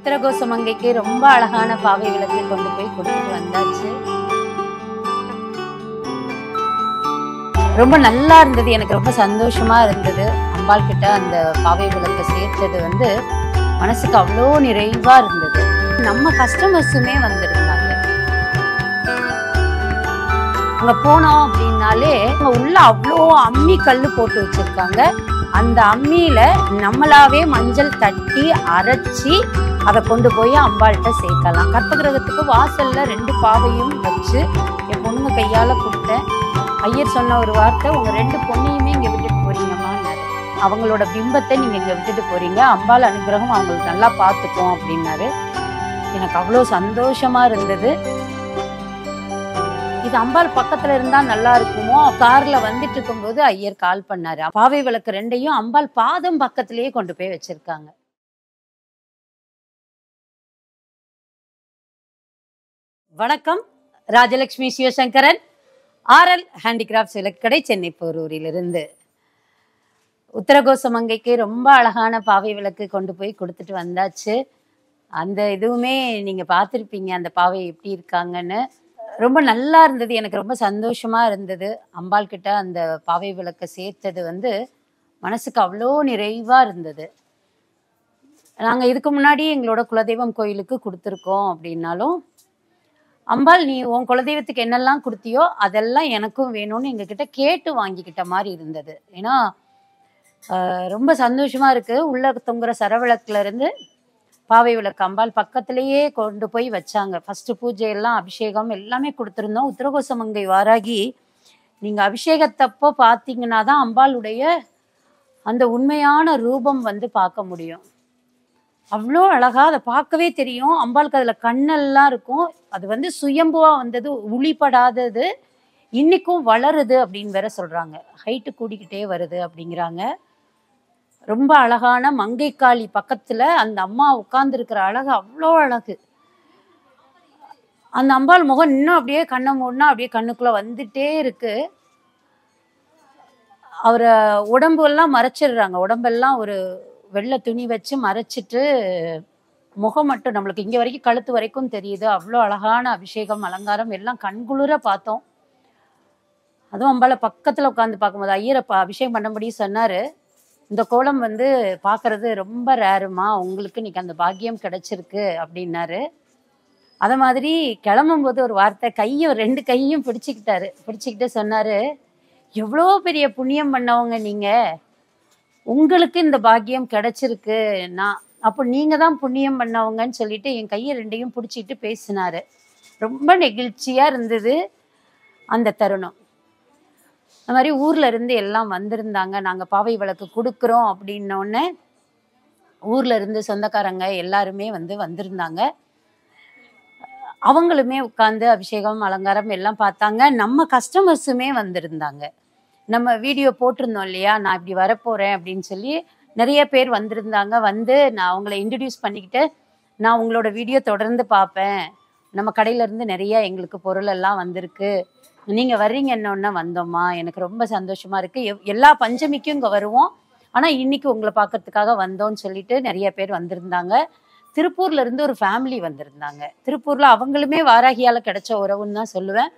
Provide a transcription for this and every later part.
உத்தரகோச மங்கைக்கு ரொம்ப அழகான பாவை விளக்கு கொண்டு போய் கொடுத்துட்டு வந்தாச்சு ரொம்ப நல்லா இருந்தது எனக்கு ரொம்ப சந்தோஷமா இருந்தது அம்பாள் கிட்ட அந்த பாவை விளக்கு சேர்த்தது வந்து மனசுக்கு அவ்வளோ நிறைவா இருந்தது நம்ம கஸ்டமர்ஸுமே வந்திருந்தாங்க அங்க போனோம் அப்படின்னாலே அங்க உள்ள அவ்வளோ அம்மி கல்லு போட்டு வச்சிருக்காங்க அந்த அம்மியில நம்மளாவே மஞ்சள் தட்டி அரைச்சி அதை கொண்டு போய் அம்பாள்கிட்ட சேர்க்கலாம் கற்பகிரகத்துக்கு வாசல்ல ரெண்டு பாவையும் வச்சு என் பொண்ணுங்க கையால கொடுத்தேன் ஐயர் சொன்ன ஒரு வார்த்தை உங்க ரெண்டு பொண்ணையுமே இங்க விட்டுட்டு போறீங்கம்மான்னாரு அவங்களோட பிம்பத்தை நீங்க இங்க விட்டுட்டு போறீங்க அம்பாள் அனுகிரகம் அவங்களுக்கு நல்லா பார்த்துக்கும் அப்படின்னாரு எனக்கு அவ்வளோ சந்தோஷமா இருந்தது இது அம்பாள் பக்கத்துல இருந்தா நல்லா இருக்குமோ கார்ல வந்துட்டு இருக்கும்போது ஐயர் கால் பண்ணாரு பாவை விளக்கு ரெண்டையும் அம்பாள் பாதம் பக்கத்திலேயே கொண்டு போய் வச்சிருக்காங்க வணக்கம் ராஜலட்சுமி சிவசங்கரன் ஆர்எல் ஹேண்டிகிராஃப்ட்ஸ் விளக்கடை சென்னை போரூரிலிருந்து உத்தரகோச மங்கைக்கு ரொம்ப அழகான பாவை விளக்கு கொண்டு போய் கொடுத்துட்டு வந்தாச்சு அந்த இதுவுமே நீங்க பார்த்துருப்பீங்க அந்த பாவை எப்படி இருக்காங்கன்னு ரொம்ப நல்லா இருந்தது எனக்கு ரொம்ப சந்தோஷமா இருந்தது அம்பாள் கிட்ட அந்த பாவை விளக்கை சேர்த்தது வந்து மனசுக்கு அவ்வளோ நிறைவா இருந்தது நாங்க இதுக்கு முன்னாடி எங்களோட குலதெய்வம் கோயிலுக்கு கொடுத்துருக்கோம் அப்படின்னாலும் அம்பாள் நீ உன் குலதெய்வத்துக்கு என்னெல்லாம் கொடுத்தியோ அதெல்லாம் எனக்கும் வேணும்னு எங்ககிட்ட கேட்டு வாங்கிக்கிட்ட மாதிரி இருந்தது ஏன்னா ஆஹ், ரொம்ப சந்தோஷமா இருக்கு உள்ள தொங்குற சரவிளக்குல இருந்து பாவை விளக்கு அம்பாள் பக்கத்திலேயே கொண்டு போய் வச்சாங்க ஃபர்ஸ்ட் பூஜை எல்லாம் அபிஷேகம் எல்லாமே கொடுத்துருந்தோம் உத்தரகோசமங்கை வாராகி நீங்க அபிஷேகத்தப்போ பார்த்தீங்கன்னா தான் அம்பாளுடைய அந்த உண்மையான ரூபம் வந்து பார்க்க முடியும் அவ்வளோ அழகா அதை பார்க்கவே தெரியும் அம்பாளுக்கு அதுல கண்ணெல்லாம் இருக்கும் அது வந்து சுயம்புவா வந்தது உளிப்படாதது இன்னைக்கும் வளருது அப்படின்னு வேற சொல்றாங்க ஹைட்டு கூடிக்கிட்டே வருது அப்படிங்கிறாங்க ரொம்ப அழகான மங்கைக்காளி பக்கத்துல அந்த அம்மா உட்கார்ந்துருக்கிற அழகு அவ்வளோ அழகு அந்த அம்பாள் முகம் இன்னும் அப்படியே கண்ணை மூடினா அப்படியே கண்ணுக்குள்ள வந்துட்டே இருக்கு அவரை உடம்பு எல்லாம் மறைச்சிடுறாங்க உடம்பெல்லாம் ஒரு வெள்ளை துணி வச்சு மறைச்சிட்டு முகம் மட்டும் நம்மளுக்கு இங்க வரைக்கும் கழுத்து வரைக்கும் தெரியுது அவ்வளோ அழகான அபிஷேகம் அலங்காரம் எல்லாம் கண்குளிர பார்த்தோம் அதுவும் அம்பால பக்கத்துல உட்காந்து பார்க்கும்போது ஐயரை ப- அபிஷேகம் பண்ணபடி சொன்னாரு இந்த கோலம் வந்து பார்க்கிறது ரொம்ப ரேருமா உங்களுக்கு இன்னைக்கு அந்த பாக்கியம் கிடைச்சிருக்கு அப்படின்னாரு அத மாதிரி கிளம்பும்போது ஒரு வார்த்தை கையும் ரெண்டு கையும் பிடிச்சிக்கிட்டாரு பிடிச்சிக்கிட்டு சொன்னாரு எவ்வளோ பெரிய புண்ணியம் பண்ணவங்க நீங்க உங்களுக்கு இந்த பாக்கியம் கிடைச்சிருக்கு நான் அப்போ நீங்க தான் புண்ணியம் பண்ணவங்கன்னு சொல்லிட்டு என் கையை ரெண்டையும் பிடிச்சிட்டு பேசினாரு ரொம்ப நெகிழ்ச்சியா இருந்தது அந்த தருணம் அந்த மாதிரி ஊர்ல இருந்து எல்லாம் வந்திருந்தாங்க நாங்க பாவை விளக்கு கொடுக்குறோம் அப்படின்னோடனே ஊர்ல இருந்து சொந்தக்காரங்க எல்லாருமே வந்து வந்திருந்தாங்க அவங்களுமே உட்கார்ந்து அபிஷேகம் அலங்காரம் எல்லாம் பார்த்தாங்க நம்ம கஸ்டமர்ஸுமே வந்திருந்தாங்க நம்ம வீடியோ போட்டிருந்தோம் இல்லையா நான் இப்படி வரப்போறேன் அப்படின்னு சொல்லி நிறைய பேர் வந்திருந்தாங்க வந்து நான் அவங்கள இன்ட்ரடியூஸ் பண்ணிக்கிட்டு நான் உங்களோட வீடியோ தொடர்ந்து பார்ப்பேன் நம்ம கடையில இருந்து நிறைய எங்களுக்கு பொருள் எல்லாம் வந்திருக்கு நீங்க வர்றீங்கன்னொன்னே வந்தோம்மா எனக்கு ரொம்ப சந்தோஷமா இருக்கு எவ்- எல்லா பஞ்சமிக்கும் இங்க வருவோம் ஆனா இன்னைக்கு உங்களை பார்க்கறதுக்காக வந்தோம்னு சொல்லிட்டு நிறைய பேர் வந்திருந்தாங்க திருப்பூர்ல இருந்து ஒரு ஃபேமிலி வந்திருந்தாங்க திருப்பூர்ல அவங்களுமே வாராகியால கிடைச்ச உறவுன்னு தான் சொல்லுவேன்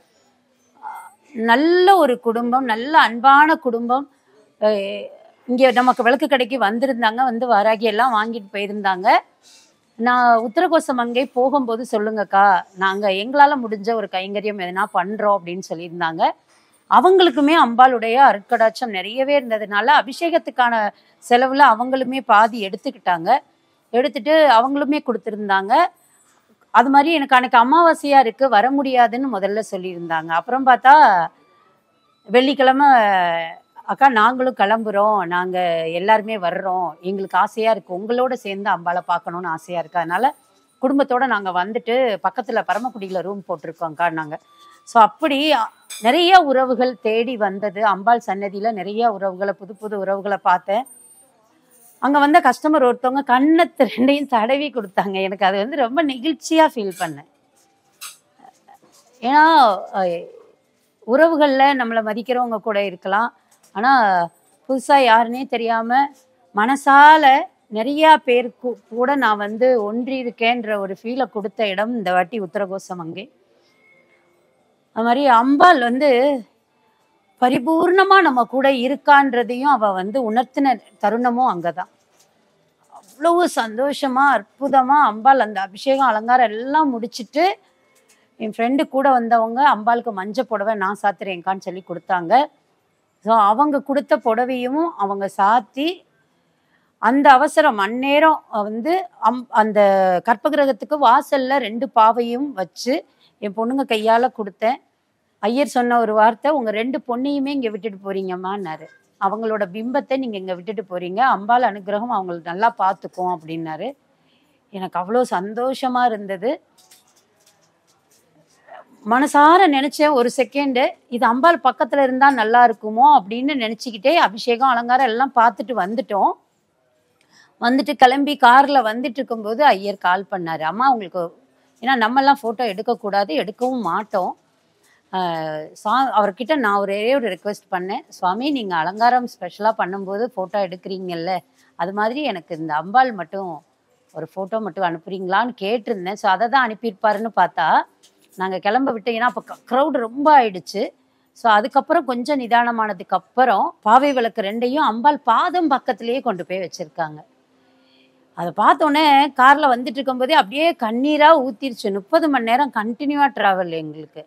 நல்ல ஒரு குடும்பம் நல்ல அன்பான குடும்பம் அஹ் இங்க நமக்கு விளக்கு கடைக்கு வந்திருந்தாங்க வந்து வாராகி எல்லாம் வாங்கிட்டு போயிருந்தாங்க நான் உத்தரகோச மங்கை போகும்போது சொல்லுங்கக்கா நாங்க எங்களால முடிஞ்ச ஒரு கைங்கரியம் எதனா பண்றோம் அப்படின்னு சொல்லியிருந்தாங்க அவங்களுக்குமே அம்பாளுடைய அருட்கடாட்சம் நிறையவே இருந்ததுனால அபிஷேகத்துக்கான செலவுல அவங்களுமே பாதி எடுத்துக்கிட்டாங்க எடுத்துட்டு அவங்களுமே கொடுத்துருந்தாங்க அது மாதிரி எனக்கு அன்னைக்கு அமாவாசையா இருக்கு வர முடியாதுன்னு முதல்ல சொல்லியிருந்தாங்க அப்புறம் பார்த்தா வெள்ளிக்கிழமை அக்கா நாங்களும் கிளம்புறோம் நாங்க எல்லாருமே வர்றோம் எங்களுக்கு ஆசையா இருக்கு உங்களோட சேர்ந்து அம்பாளை பார்க்கணும்னு ஆசையா இருக்கு அதனால குடும்பத்தோட நாங்க வந்துட்டு பக்கத்துல பரமக்குடியில ரூம் போட்டிருக்கோம்க்கா நாங்க ஸோ அப்படி அ, நிறைய உறவுகள் தேடி வந்தது அம்பாள் சன்னதியில நிறைய உறவுகளை புது புது உறவுகளை பார்த்தேன் அங்க வந்த கஸ்டமர் ஒருத்தவங்க கண்ணத்து ரெண்டையும் தடவி கொடுத்தாங்க எனக்கு அது வந்து ரொம்ப நெகிழ்ச்சியா ஃபீல் பண்ணேன் ஏன்னா அஹ், உறவுகள்ல நம்மளை மதிக்கிறவங்க கூட இருக்கலாம் ஆனா புதுசா யாருன்னே தெரியாம மனசால நிறைய பேருக்கு கூட நான் வந்து ஒன்றி இருக்கேன்ற ஒரு ஃபீலை கொடுத்த இடம் இந்த வாட்டி உத்தரகோசம் அங்கே அது மாதிரி அம்பாள் வந்து பரிபூர்ணமா நம்ம கூட இருக்கான்றதையும் அவ வந்து உணர்த்தின தருணமும் அங்கதான் அவ்வளவு சந்தோஷமா அற்புதமா அம்பாள் அந்த அபிஷேகம் அலங்காரம் எல்லாம் முடிச்சிட்டு என் ஃப்ரெண்டு கூட வந்தவங்க அம்பாளுக்கு மஞ்சள் புடவை நான் சாத்துறேன்கான்னு சொல்லி கொடுத்தாங்க ஸோ அவங்க கொடுத்த புடவையும் அவங்க சாத்தி அந்த அவசரம் அந்நேரம் வந்து அம் அந்த கற்பகிரகத்துக்கு வாசல்ல ரெண்டு பாவையும் வச்சு என் பொண்ணுங்க கையால கொடுத்தேன் ஐயர் சொன்ன ஒரு வார்த்தை உங்க ரெண்டு பொண்ணையுமே இங்க விட்டுட்டு போறீங்கம்மான்னாரு அவங்களோட பிம்பத்தை நீங்க இங்க விட்டுட்டு போறீங்க அம்பாள் அனுகிரகம் அவங்களை நல்லா பார்த்துக்கும் அப்படின்னாரு எனக்கு அவ்வளோ சந்தோஷமா இருந்தது மனசார நினைச்சேன் ஒரு செகண்டு இது அம்பாள் பக்கத்துல இருந்தா நல்லா இருக்குமோ அப்படின்னு நினைச்சுக்கிட்டே அபிஷேகம் அலங்காரம் எல்லாம் பார்த்துட்டு வந்துட்டோம் வந்துட்டு கிளம்பி கார்ல வந்துட்டு இருக்கும்போது ஐயர் கால் பண்ணாரு அம்மா உங்களுக்கு ஏன்னா நம்மெல்லாம் போட்டோ எடுக்கக்கூடாது எடுக்கவும் மாட்டோம் ஆஹ் சா அவர்கிட்ட நான் ஒரே ஒரு ரெக்வெஸ்ட் பண்ணேன் சுவாமி நீங்க அலங்காரம் ஸ்பெஷலா பண்ணும்போது போட்டோ எடுக்கிறீங்கல்ல அது மாதிரி எனக்கு இந்த அம்பாள் மட்டும் ஒரு போட்டோ மட்டும் அனுப்புறீங்களான்னு கேட்டிருந்தேன் ஸோ அதை தான் அனுப்பியிருப்பாருன்னு பார்த்தா நாங்க கிளம்ப விட்டு ஏன்னா அப்போ க்ரௌட் ரொம்ப ஆயிடுச்சு ஸோ அதுக்கப்புறம் கொஞ்சம் நிதானமானதுக்கு அப்புறம் பாவை விளக்கு ரெண்டையும் அம்பாள் பாதம் பக்கத்திலேயே கொண்டு போய் வச்சிருக்காங்க அதை பார்த்தோன்னே கார்ல வந்துட்டு இருக்கும்போதே அப்படியே கண்ணீரா ஊத்திருச்சு முப்பது மணி நேரம் கண்டினியூவா டிராவல் எங்களுக்கு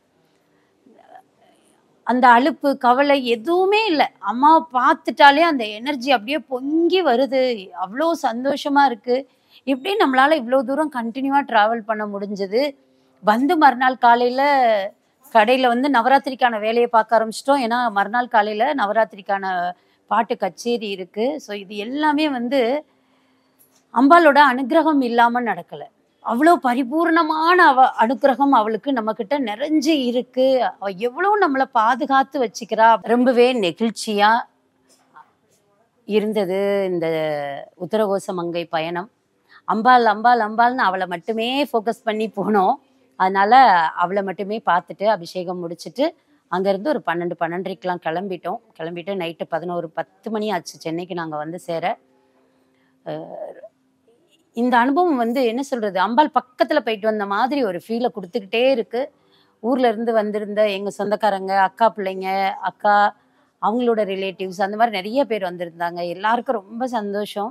அந்த அலுப்பு கவலை எதுவுமே இல்லை அம்மாவை பார்த்துட்டாலே அந்த எனர்ஜி அப்படியே பொங்கி வருது அவ்வளோ சந்தோஷமா இருக்கு இப்படி நம்மளால இவ்வளோ தூரம் கண்டினியூவா டிராவல் பண்ண முடிஞ்சது வந்து மறுநாள் காலையில கடையில வந்து நவராத்திரிக்கான வேலையை பார்க்க ஆரம்பிச்சிட்டோம் ஏன்னா மறுநாள் காலையில நவராத்திரிக்கான பாட்டு கச்சேரி இருக்கு ஸோ இது எல்லாமே வந்து அம்பாளோட அனுகிரகம் இல்லாம நடக்கல அவ்வளோ பரிபூர்ணமான அவ அனுகிரகம் அவளுக்கு நம்ம கிட்ட நிறைஞ்சு இருக்கு அவ எவ்வளவு நம்மளை பாதுகாத்து வச்சுக்கிறா ரொம்பவே நெகிழ்ச்சியா இருந்தது இந்த உத்தரகோச மங்கை பயணம் அம்பாள் அம்பாள் அம்பாள்னு அவளை மட்டுமே ஃபோக்கஸ் பண்ணி போனோம் அதனால அவளை மட்டுமே பார்த்துட்டு அபிஷேகம் முடிச்சிட்டு அங்கேருந்து ஒரு பன்னெண்டு பன்னெண்டரைக்கெலாம் கிளம்பிட்டோம் கிளம்பிட்டு நைட்டு பதினோரு பத்து மணி ஆச்சு சென்னைக்கு நாங்கள் வந்து சேர அஹ் இந்த அனுபவம் வந்து என்ன சொல்றது அம்பாள் பக்கத்துல போயிட்டு வந்த மாதிரி ஒரு ஃபீலை கொடுத்துக்கிட்டே இருக்கு ஊர்ல இருந்து வந்திருந்த எங்க சொந்தக்காரங்க அக்கா பிள்ளைங்க அக்கா அவங்களோட ரிலேட்டிவ்ஸ் அந்த மாதிரி நிறைய பேர் வந்திருந்தாங்க எல்லாருக்கும் ரொம்ப சந்தோஷம்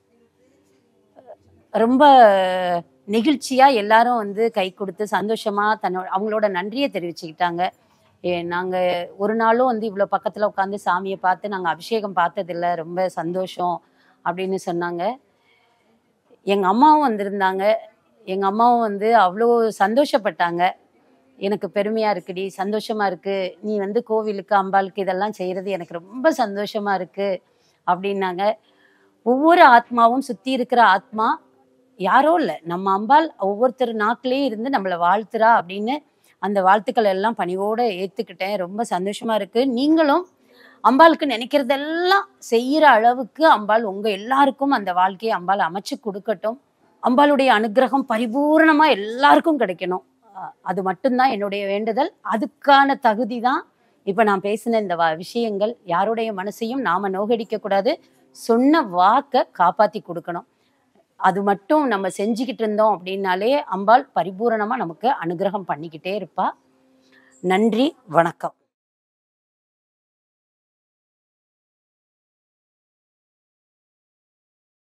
ரொம்ப நெகிழ்ச்சியா எல்லாரும் வந்து கை கொடுத்து சந்தோஷமா தன்னோட அவங்களோட நன்றியை தெரிவிச்சுக்கிட்டாங்க ஏ, நாங்க ஒரு நாளும் வந்து இவ்வளோ பக்கத்துல உட்காந்து சாமியை பார்த்து நாங்க அபிஷேகம் பார்த்ததில்ல ரொம்ப சந்தோஷம் அப்படின்னு சொன்னாங்க எங்க அம்மாவும் வந்திருந்தாங்க எங்க அம்மாவும் வந்து அவ்வளோ சந்தோஷப்பட்டாங்க எனக்கு பெருமையா இருக்குடி சந்தோஷமா இருக்கு நீ வந்து கோவிலுக்கு அம்பாளுக்கு இதெல்லாம் செய்யறது எனக்கு ரொம்ப சந்தோஷமா இருக்கு அப்படின்னாங்க ஒவ்வொரு ஆத்மாவும் சுத்தி இருக்கிற ஆத்மா யாரோ இல்லை நம்ம அம்பாள் ஒவ்வொருத்தர் நாக்கிலே இருந்து நம்மளை வாழ்த்துறா அப்படின்னு அந்த வாழ்த்துக்கள் எல்லாம் பணிவோட ஏத்துக்கிட்டேன் ரொம்ப சந்தோஷமா இருக்கு நீங்களும் அம்பாளுக்கு நினைக்கிறதெல்லாம் செய்யற அளவுக்கு அம்பாள் உங்க எல்லாருக்கும் அந்த வாழ்க்கையை அம்பாள் அமைச்சு கொடுக்கட்டும் அம்பாளுடைய அனுக்கிரகம் பரிபூரணமா எல்லாருக்கும் கிடைக்கணும் அஹ் அது மட்டும்தான் என்னுடைய வேண்டுதல் அதுக்கான தகுதி தான் இப்ப நான் பேசின இந்த வ- விஷயங்கள் யாருடைய மனசையும் நாம நோகடிக்க கூடாது சொன்ன வாக்க காப்பாத்தி கொடுக்கணும் அது மட்டும் நம்ம செஞ்சுக்கிட்டு இருந்தோம் அப்படின்னாலே அம்பாள் பரிபூரணமா நமக்கு அனுகிரகம் பண்ணிக்கிட்டே இருப்பா நன்றி வணக்கம்